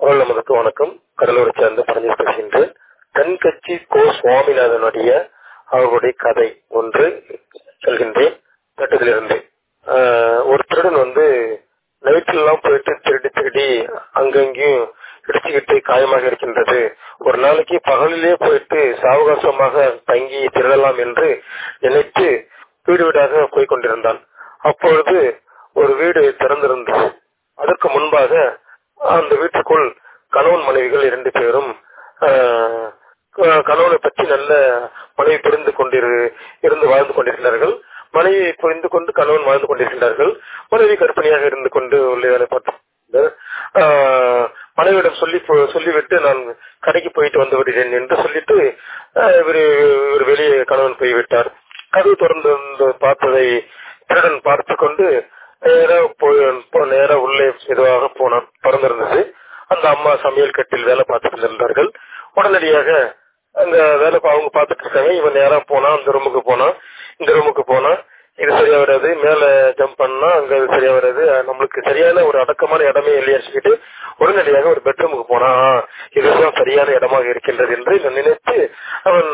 குரல் நமதுக்கு வணக்கம் கடலூரை சேர்ந்த பரஞ்சு பேசுகின்றேன் தென்கட்சி கோ சுவாமிநாதனுடைய அவர்களுடைய கதை ஒன்று சொல்கின்றேன் கேட்டதிலிருந்து ஆஹ் ஒரு திருடன் வந்து நைட்ல எல்லாம் போயிட்டு திருடி திருடி அங்கங்கேயும் இடிச்சுக்கிட்டு காயமாக இருக்கின்றது ஒரு நாளைக்கு பகலிலே போயிட்டு சாவகாசமாக தங்கி திருடலாம் என்று நினைத்து வீடு வீடாக போய் கொண்டிருந்தான் அப்பொழுது ஒரு வீடு திறந்திருந்தது அதற்கு முன்பாக அந்த வீட்டுக்குள் கணவன் மனைவிகள் இரண்டு பேரும் ஆஹ், கணவனை பற்றி நல்ல மனைவி புரிந்து கொண்டிரு இருந்து வாழ்ந்து கொண்டிருக்கிறார்கள் மனைவியை புரிந்து கொண்டு கணவன் வாழ்ந்து கொண்டிருக்கிறார்கள் மனைவி கற்பனையாக இருந்து கொண்டு உள்ள வேலை பார்த்து ஆஹ், மனைவியிடம் சொல்லி போ- சொல்லிவிட்டு நான் கடைக்கு போயிட்டு வந்து விடுகிறேன் என்று சொல்லிட்டு ஆஹ், இவரு இவர் வெளியே கணவன் போய்விட்டார் கதவு திறந்து வந்து பார்த்ததை திருடன் பார்த்து கொண்டு நேரா போய் போ- நேரா உள்ளே மெதுவாக போனான் திறந்திருந்தது அந்த அம்மா சமையல் கட்டில் வேலை பார்த்துட்டு இருந்தார்கள் உடனடியாக அங்க வேலை பா- அவங்க பார்த்துட்டு இருக்காங்க இவன் நேரா போனா அந்த ரூமுக்கு போனா இந்த ரூமுக்கு போனா இது சரியா வராது மேல ஜம்ப் பண்ணா அங்க இது சரியா வராது அஹ் நம்மளுக்கு சரியான ஒரு அடக்கமான இடமே இல்லையாச்சுக்கிட்டு உடனடியாக ஒரு பெட்ரூமுக்கு போனா ஆ, இதுதான் சரியான இடமாக இருக்கின்றது என்று நினைத்து அவன்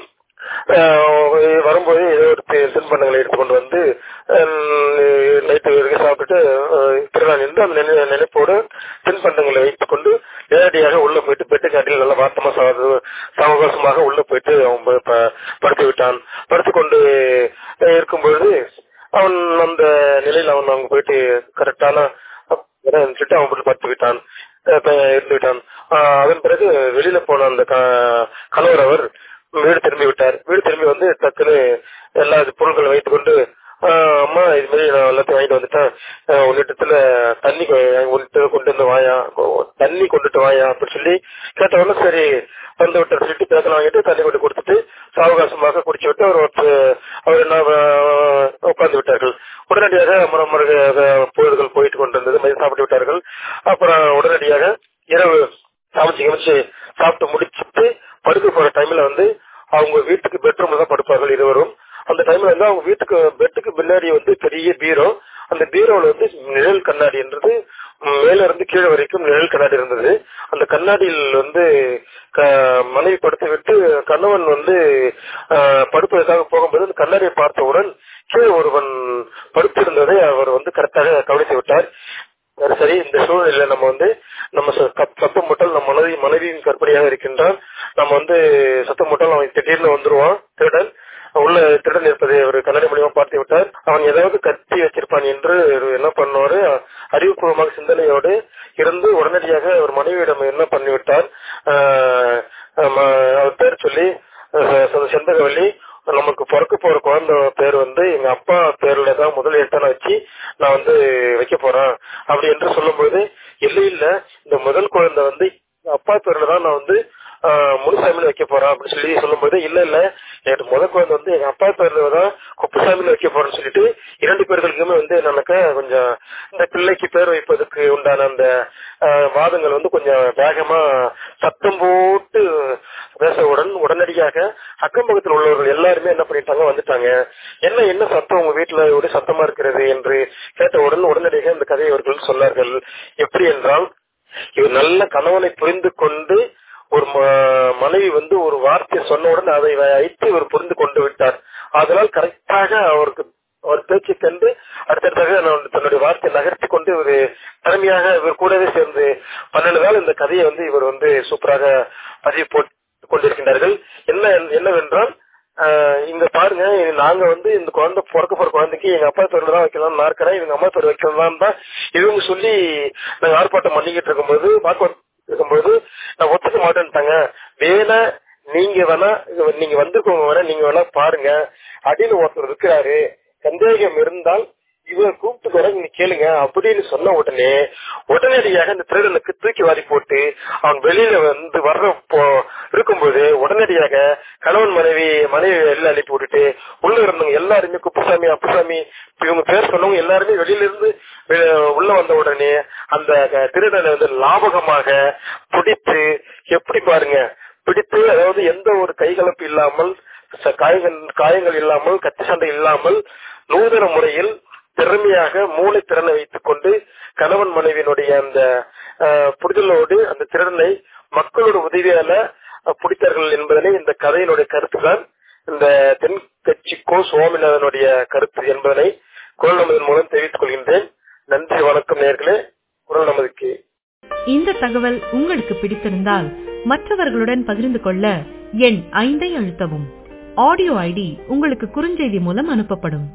ஆஹ் வரும்போது ஏதோ ஒரு தி- தின்பண்டங்களை எடுத்துக்கொண்டு வந்து நைட்டு வரைக்கும் சாப்பிட்டுட்டு ஆஹ் திருநாள் என்று அந்த நினை- நினைப்போடு தின்பண்டங்களை வைத்துக் கொண்டு நேரடியாக உள்ள போயிட்டு பெட்டு காட்டில் நல்ல வார்த்தமா சமகாசமாக உள்ள போயிட்டு அவன் ப- ப- படுத்து விட்டான் படுத்துக்கொண்டு இருக்கும்பொழுது அவன் அந்த நிலையில் அவன் அங்க போயிட்டு கரெக்டான சொல்லிட்டு அவன் போட்டு படுத்து விட்டான் அஹ் ப- இருந்து விட்டான் ஆஹ் அதன் பிறகு வெளியில போன அந்த க- கணவர் அவர் வீடு திரும்பி விட்டார் வீடு திரும்பி வந்து டக்குன்னு எல்லா பொருட்களை வைத்துக் கொண்டு ஆஹ் அம்மா இது மாதிரி நான் எல்லாத்தையும் வாங்கிட்டு வந்துட்டேன் ஆஹ் உன்னிடத்துல தண்ணி கொ- உன்னிட்ட கொண்டு வந்து வாயா கொ- தண்ணி கொண்டுட்டு வாயா அப்படின்னு சொல்லி கேட்ட உடனே சரி வந்து விட்டு சொல்லிட்டு பேசலாம் வாங்கிட்டு தண்ணி கொண்டு கொடுத்துட்டு சாவகாசமாக குடிச்சு விட்டு அவர் ஒருத்தர் அவர் என்ன ஆஹ் உட்கார்ந்து விட்டார்கள் உடனடியாக மறுமுறை பொழுதுகள் போயிட்டு கொண்டிருந்தது மதியம் சாப்பிட்டு விட்டார்கள் அப்புறம் உடனடியாக இரவு சமைச்சு கமிச்சு சாப்பிட்டு முடிச்சுட்டு படுக்க போற டைம்ல வந்து அவங்க வீட்டுக்கு பெட்ரூம்ல தான் படுப்பார்கள் இருவரும் அந்த டைம்ல வந்து அவங்க வீட்டுக்கு பெட்டுக்கு பின்னாடி வந்து பெரிய பீரோ அந்த பீரோல வந்து நிழல் கண்ணாடி என்றது ம், மேல இருந்து கீழே வரைக்கும் நிழல் கண்ணாடி இருந்தது அந்த கண்ணாடியில் வந்து க- மனைவி படுத்து விட்டு கணவன் வந்து ஆஹ், படுப்பதற்காக போகும்போது அந்த கண்ணாடியை பார்த்தவுடன் கீழே ஒருவன் படுத்திருந்ததை அவர் வந்து கரெக்டாக கவனித்து விட்டார் சரி, சரி இந்த சூழ்நிலையில நம்ம வந்து நம்ம ச- கப்- சத்தம் போட்டால் நம்ம மனைவி மனைவியின் கற்பனையாக இருக்கின்றான் நம்ம வந்து சத்தம் போட்டால் அவன் திடீர்னு வந்துருவான் திருடன் உள்ள திருடன் இருப்பதை அவர் கண்ணாடி மூலியமா பார்த்து விட்டார் அவன் ஏதாவது கத்தி வச்சிருப்பான் என்று இவர் என்ன பண்ணுவாரு அறிவுபூர்வமாக சிந்தனையோடு இருந்து உடனடியாக அவர் மனைவியிடம் என்ன பண்ணிவிட்டார் ஆஹ் ஆமா, அவர் பேர் சொல்லி அஹ் செ- செண்பகவல்லி நமக்கு பிறக்க போற குழந்தை பேர் வந்து எங்க அப்பா பேர்ல தான் முதல் எழுத்தான வச்சு நான் வந்து வைக்க போறேன் அப்படி என்று சொல்லும்போது இல்லை இல்ல இந்த முதல் குழந்தை வந்து எங்க அப்பா பேர்ல தான் நான் வந்து ஆஹ், முனுசாமின்னு வைக்க போறேன் அப்படின்னு சொல்லி சொல்லும்போது இல்ல இல்ல எனக்கு முதல் குழந்தை வந்து எங்க அப்பா பேர்ல தான் குப்புசாமின்னு வைக்க போறேன்னு சொல்லிட்டு இரண்டு பேர்களுக்குமே வந்து என்னன்னாக்கா கொஞ்சம் இந்த பிள்ளைக்கு பேர் வைப்பதற்கு உண்டான அந்த ஆஹ், வாதங்கள் வந்து கொஞ்சம் வேகமா சத்தம் போட்டு பேசவுடன் உடனடியாக அக்கம் பக்கத்தில் உள்ளவர்கள் எல்லாருமே என்ன பண்ணிட்டாங்க வந்துட்டாங்க என்ன என்ன சத்தம் உங்க வீட்டுல ஒரு சத்தமா இருக்கிறது என்று கேட்டவுடன் உடனடியாக இந்த கதையை அவர்கள் சொன்னார்கள் எப்படி என்றால் இவர் நல்ல கணவனை புரிந்து கொண்டு ஒரு ம- மனைவி வந்து ஒரு வார்த்தை சொன்னவுடன் அதை வைத்து இவர் புரிந்து கொண்டு விட்டார் அதனால் கரெக்டாக அவருக்கு அவர் பேச்சு கண்டு அடுத்தடுத்தாக நான் தன்னுடைய வார்த்தை நகர்த்தி கொண்டு ஒரு திறமையாக இவர் கூடவே சேர்ந்து பன்னெண்டு நாள் இந்த கதையை வந்து இவர் வந்து சூப்பராக பதிவு போட்டு கொண்டிருக்கின்றார்கள் என்ன என்னவென்றால் ஆஹ் இங்க பாருங்க இது நாங்க வந்து இந்த குழந்தை பிறக்க போற குழந்தைக்கு எங்க அப்பா பேர்ல தான் வைக்கலாம் நான் இருக்கிறேன் இவங்க அம்மா பேர் வைக்கலாம் தான் இவங்க சொல்லி நாங்க ஆர்ப்பாட்டம் பண்ணிக்கிட்டு இருக்கும்போது வாக்குவாதம் இருக்கும்போது நான் ஒத்துக்க மாட்டேன்ட்டாங்க வேணா நீங்க வேணா நீங்க வந்திருக்கவங்க வேணா நீங்க வேணா பாருங்க அடியில் ஒருத்தர் இருக்கிறாரு சந்தேகம் இருந்தால் இவர் கூப்பிட்டு வர நீங்க கேளுங்க அப்படின்னு சொன்ன உடனே உடனடியாக அந்த திருடனுக்கு தூக்கி வாரி போட்டு அவன் வெளியில வந்து வர்ற போ- இருக்கும்போது உடனடியாக கணவன் மனைவி மனைவி வெளியில அனுப்பி விட்டுட்டு உள்ள இருந்தவங்க எல்லாருமே குப்புசாமி அப்புசாமி இவங்க பேர் சொன்னவங்க எல்லாருமே வெளியில இருந்து வெ- உள்ள வந்த உடனே அந்த க- திருடனை வந்து லாபகமாக பிடித்து எப்படி பாருங்க பிடித்து அதாவது எந்த ஒரு கைகலப்பு இல்லாமல் ச- காயங்கள் காயங்கள் இல்லாமல் கத்தி சண்டை இல்லாமல் நூதன முறையில் திறமையாக மூளை திறனை வைத்துக் கொண்டு கணவன் மனைவியினுடைய அந்த அஹ், புரிதலோடு அந்த திருடனை மக்களோட உதவியால அஹ், பிடித்தார்கள் என்பதனை இந்த கதையினுடைய கருத்து தான் இந்த தென்கட்சி கோ சுவாமிநாதனுடைய கருத்து என்பதனை குரல் நமதின் மூலம் தெரிவித்துக் கொள்கின்றேன் நன்றி வணக்கம் நேர்களே குரல் நமதுக்கு இந்த தகவல் உங்களுக்கு பிடித்திருந்தால் மற்றவர்களுடன் பகிர்ந்து கொள்ள எண் ஐந்தை அழுத்தவும் ஆடியோ ஐடி உங்களுக்கு குறுஞ்செய்தி மூலம் அனுப்பப்படும்